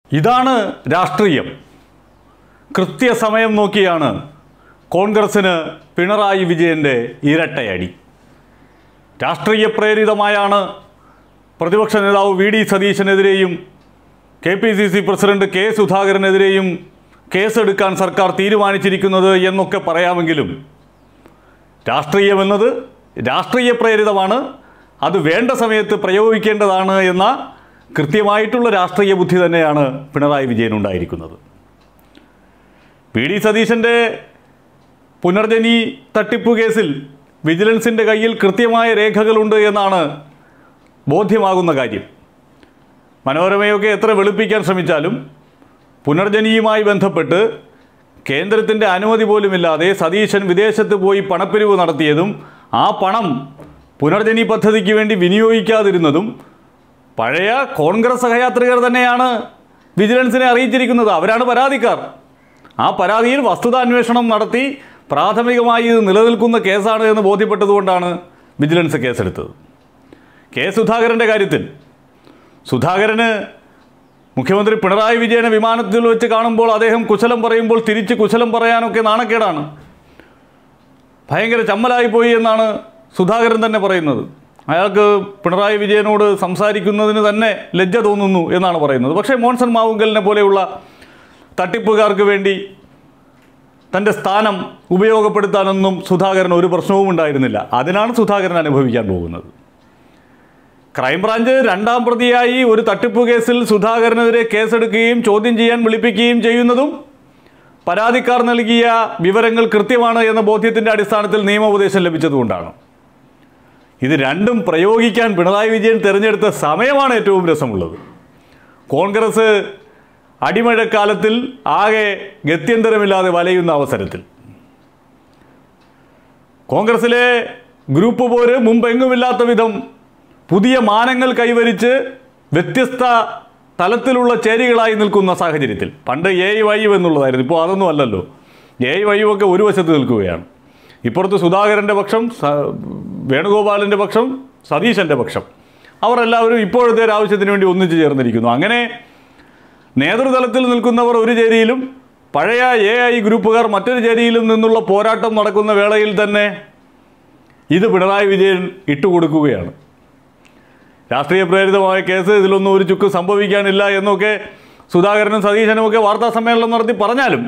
ഇതാണ് രാഷ്ട്രീയം കൃത്യസമയം നോക്കിയാണ് കോൺഗ്രസ്സിന് പിണറായി വിജയൻ്റെ ഇരട്ടയടി രാഷ്ട്രീയ പ്രേരിതമായാണ് പ്രതിപക്ഷ നേതാവ് വി ഡി സതീശനെതിരെയും K P C C president K സുധാകരനെതിരെയും കേസെടുക്കാൻ സർക്കാർ തീരുമാനിച്ചിരിക്കുന്നത് എന്നൊക്കെ പറയാമെങ്കിലും രാഷ്ട്രീയമെന്നത് രാഷ്ട്രീയ പ്രേരിതമാണ് അത് വേണ്ട സമയത്ത് പ്രയോഗിക്കേണ്ടതാണ് എന്ന കൃത്യമായിട്ടുള്ള രാഷ്ട്രീയ ബുദ്ധി തന്നെയാണ് പിണറായി വിജയനുണ്ടായിരിക്കുന്നത് പി ഡി സതീശൻ്റെ പുനർജനി തട്ടിപ്പ് കേസിൽ വിജിലൻസിൻ്റെ കയ്യിൽ കൃത്യമായ രേഖകളുണ്ട് എന്നാണ് ബോധ്യമാകുന്ന കാര്യം മനോരമയൊക്കെ എത്ര വെളുപ്പിക്കാൻ ശ്രമിച്ചാലും പുനർജനിയുമായി ബന്ധപ്പെട്ട് കേന്ദ്രത്തിൻ്റെ അനുമതി പോലുമില്ലാതെ സതീശൻ വിദേശത്ത് പോയി പണപ്പിരിവ് നടത്തിയതും ആ പണം പുനർജനി പദ്ധതിക്ക് വേണ്ടി വിനിയോഗിക്കാതിരുന്നതും പഴയ കോൺഗ്രസ് സഹയാത്രികർ തന്നെയാണ് വിജിലൻസിനെ അറിയിച്ചിരിക്കുന്നത് അവരാണ് പരാതിക്കാർ ആ പരാതിയിൽ വസ്തുതാന്വേഷണം നടത്തി പ്രാഥമികമായി ഇത് നിലനിൽക്കുന്ന കേസാണ് എന്ന് ബോധ്യപ്പെട്ടതുകൊണ്ടാണ് വിജിലൻസ് കേസെടുത്തത് കെ സുധാകരൻ്റെ കാര്യത്തിൽ സുധാകരന് മുഖ്യമന്ത്രി പിണറായി വിജയനെ വിമാനത്തിൽ വെച്ച് കാണുമ്പോൾ അദ്ദേഹം കുശലം പറയുമ്പോൾ തിരിച്ച് കുശലം പറയാനൊക്കെ നാണക്കേടാണ് ഭയങ്കര ചമ്മലായിപ്പോയി എന്നാണ് സുധാകരൻ തന്നെ പറയുന്നത് അയാൾക്ക് പിണറായി വിജയനോട് സംസാരിക്കുന്നതിന് തന്നെ ലജ്ജ തോന്നുന്നു എന്നാണ് പറയുന്നത് പക്ഷേ മോൺസൺ മാവുങ്കലിനെ പോലെയുള്ള തട്ടിപ്പുകാർക്ക് വേണ്ടി തൻ്റെ സ്ഥാനം ഉപയോഗപ്പെടുത്താനൊന്നും സുധാകരൻ ഒരു പ്രശ്നവും ഉണ്ടായിരുന്നില്ല അതിനാണ് സുധാകരൻ അനുഭവിക്കാൻ പോകുന്നത് ക്രൈംബ്രാഞ്ച് രണ്ടാം പ്രതിയായി ഒരു തട്ടിപ്പ് കേസിൽ സുധാകരനെതിരെ കേസെടുക്കുകയും ചോദ്യം ചെയ്യാൻ വിളിപ്പിക്കുകയും ചെയ്യുന്നതും പരാതിക്കാർ നൽകിയ വിവരങ്ങൾ കൃത്യമാണ് എന്ന ബോധ്യത്തിൻ്റെ അടിസ്ഥാനത്തിൽ നിയമോപദേശം ലഭിച്ചതുകൊണ്ടാണ് ഇത് രണ്ടും പ്രയോഗിക്കാൻ പിണറായി വിജയൻ തിരഞ്ഞെടുത്ത സമയമാണ് ഏറ്റവും രസമുള്ളത് കോൺഗ്രസ് അടിമഴക്കാലത്തിൽ ആകെ ഗത്യന്തരമില്ലാതെ വലയുന്ന അവസരത്തിൽ കോൺഗ്രസിലെ ഗ്രൂപ്പ് പോര് മുമ്പെങ്ങുമില്ലാത്ത വിധം പുതിയ മാനങ്ങൾ കൈവരിച്ച് വ്യത്യസ്ത തലത്തിലുള്ള ചേരികളായി നിൽക്കുന്ന സാഹചര്യത്തിൽ പണ്ട് എ വൈ എന്നുള്ളതായിരുന്നു ഇപ്പോൾ അതൊന്നും അല്ലല്ലോ എ വൈ ഒക്കെ ഒരു വശത്ത് നിൽക്കുകയാണ് ഇപ്പുറത്ത് സുധാകരൻ്റെ പക്ഷം സ- വേണുഗോപാലിൻ്റെ പക്ഷം സതീശൻ്റെ പക്ഷം അവർ എല്ലാവരും ഇപ്പോഴത്തെ ഒരു ആവശ്യത്തിന് വേണ്ടി ഒന്നിച്ചു ചേർന്നിരിക്കുന്നു അങ്ങനെ നേതൃതലത്തിൽ നിൽക്കുന്നവർ ഒരു ചേരിയിലും പഴയ എ ഐ ഗ്രൂപ്പുകാർ മറ്റൊരു ചേരിയിലും നിന്നുള്ള പോരാട്ടം നടക്കുന്ന വേളയിൽ തന്നെ ഇത് പിണറായി വിജയൻ ഇട്ടുകൊടുക്കുകയാണ് രാഷ്ട്രീയ പ്രേരിതമായ കേസ് ഇതിലൊന്നും ഒരു ചുക്ക് സംഭവിക്കാനില്ല എന്നൊക്കെ സുധാകരനും സതീശനും ഒക്കെ വാർത്താ സമ്മേളനം നടത്തി പറഞ്ഞാലും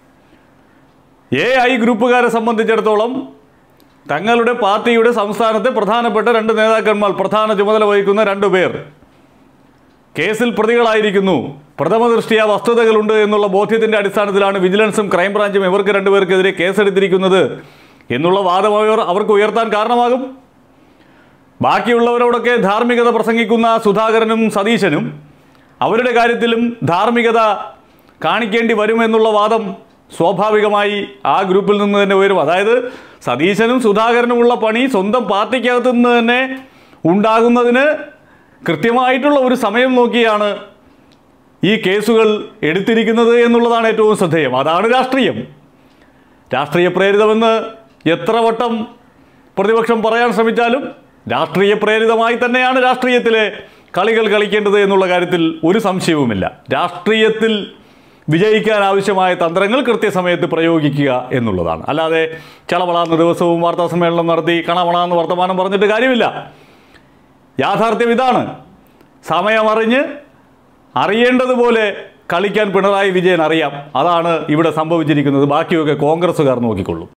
എ ഐ ഗ്രൂപ്പുകാരെ സംബന്ധിച്ചിടത്തോളം തങ്ങളുടെ പാർട്ടിയുടെ സംസ്ഥാനത്തെ പ്രധാനപ്പെട്ട രണ്ട് നേതാക്കന്മാർ പ്രധാന ചുമതല വഹിക്കുന്ന രണ്ടു പേർ കേസിൽ പ്രതികളായിരിക്കുന്നു പ്രഥമ ദൃഷ്ടിയ വസ്തുതകളുണ്ട് എന്നുള്ള ബോധ്യത്തിന്റെ അടിസ്ഥാനത്തിലാണ് വിജിലൻസും ക്രൈംബ്രാഞ്ചും ഇവർക്ക് രണ്ടുപേർക്കെതിരെ കേസെടുത്തിരിക്കുന്നത് എന്നുള്ള വാദം അവർ അവർക്ക് ഉയർത്താൻ കാരണമാകും ബാക്കിയുള്ളവരോടൊക്കെ ധാർമ്മികത പ്രസംഗിക്കുന്ന സുധാകരനും സതീശനും അവരുടെ കാര്യത്തിലും ധാർമ്മികത കാണിക്കേണ്ടി വരുമെന്നുള്ള വാദം സ്വാഭാവികമായി ആ ഗ്രൂപ്പിൽ നിന്ന് തന്നെ ഉയരും അതായത് സതീശനും സുധാകരനുമുള്ള പണി സ്വന്തം പാർട്ടിക്കകത്തു നിന്ന് തന്നെ ഉണ്ടാകുന്നതിന് കൃത്യമായിട്ടുള്ള ഒരു സമയം നോക്കിയാണ് ഈ കേസുകൾ എടുത്തിരിക്കുന്നത് എന്നുള്ളതാണ് ഏറ്റവും ശ്രദ്ധേയം അതാണ് രാഷ്ട്രീയം രാഷ്ട്രീയ പ്രേരിതമെന്ന് എത്ര വട്ടം പ്രതിപക്ഷം പറയാൻ ശ്രമിച്ചാലും രാഷ്ട്രീയ പ്രേരിതമായി തന്നെയാണ് രാഷ്ട്രീയത്തിലെ കളികൾ കളിക്കേണ്ടത് എന്നുള്ള കാര്യത്തിൽ ഒരു സംശയവുമില്ല രാഷ്ട്രീയത്തിൽ വിജയിക്കാൻ ആവശ്യമായ തന്ത്രങ്ങൾ കൃത്യസമയത്ത് പ്രയോഗിക്കുക എന്നുള്ളതാണ് അല്ലാതെ ചളവളാന്ന് ദിവസവും വാർത്താ സമ്മേളനം നടത്തി കണവണാന്ന് വർത്തമാനം പറഞ്ഞിട്ട് കാര്യമില്ല യാഥാർത്ഥ്യം ഇതാണ് സമയമറിഞ്ഞ് അറിയേണ്ടതുപോലെ കളിക്കാൻ പിണറായി വിജയൻ അറിയാം അതാണ് ഇവിടെ സംഭവിച്ചിരിക്കുന്നത് ബാക്കിയൊക്കെ കോൺഗ്രസ്സുകാർ നോക്കിക്കൊള്ളും